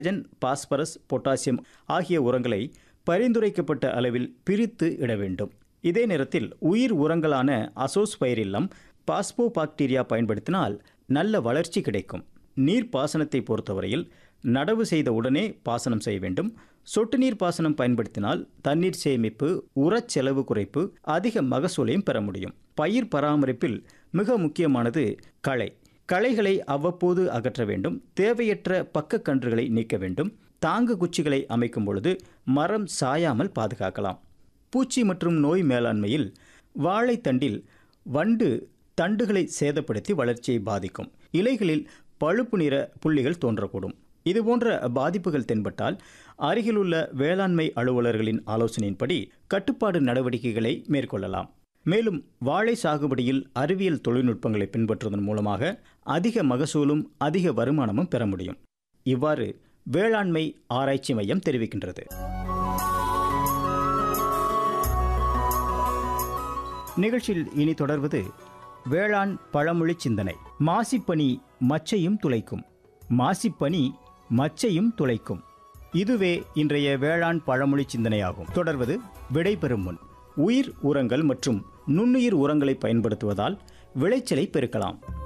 nitrogen phosphorus potassium ஆகிய உரங்களை பரிந்துரைக்கப்பட்ட அளவில் பிரித்து இட வேண்டும் இதே நேரத்தில் உயிர் உரங்களான அசோஸ்பைரில்லம் பாஸ்போபாக்டீரியா பயன்படுத்தினால் நல்ல வளர்ச்சி கிடைக்கும் நீர் பாசனத்தை பொறுத்தவரையில் நடவு செய்த உடனே பாசனம் செய்ய வேண்டும் சொட்டு நீர் பாசனம் பயன்படுத்தினால் தண்ணீர் சேமிப்பு உரச் செலவு குறைப்பு அதிக மகசூலையும் பெற முடியும் பயிர் பராமரிப்பில் மிக முக்கியமானது களை களைகளை அவ்வப்போது அகற்ற வேண்டும் தேவையற்ற பக்க கன்றுகளை நீக்க வேண்டும் தாங்கு குச்சிகளை அமைக்கும் பொழுது மரம் சாயாமல் பாதுகாக்கலாம் பூச்சி மற்றும் நோய் மேலாண்மையில் வாழைத்தண்டில் வண்டு தண்டுகளை சேதப்படுத்தி வளர்ச்சியை பாதிக்கும் இலைகளில் பழுப்பு நிற புள்ளிகள் தோன்றக்கூடும் இதுபோன்ற பாதிப்புகள் தென்பட்டால் அருகிலுள்ள வேளாண்மை அலுவலர்களின் ஆலோசனையின்படி கட்டுப்பாடு நடவடிக்கைகளை மேற்கொள்ளலாம் மேலும் வாழை சாகுபடியில் அறிவியல் தொழில்நுட்பங்களை பின்பற்றுவதன் மூலமாக அதிக மகசூலும் அதிக வருமானமும் பெற முடியும் இவ்வாறு வேளாண்மை ஆராய்ச்சி மையம் தெரிவிக்கின்றது நிகழ்ச்சியில் இனி தொடர்வது வேளாண் பழமொழி சிந்தனை மாசிப்பனி மச்சையும் துளைக்கும் மாசிப்பனி மச்சையும் துளைக்கும் இதுவே இன்றைய வேளாண் பழமொழி சிந்தனையாகும் தொடர்வது விடைபெறும் முன் உயிர் உரங்கள் மற்றும் நுண்ணுயிர் உரங்களை பயன்படுத்துவதால் விளைச்சலை பெருக்கலாம்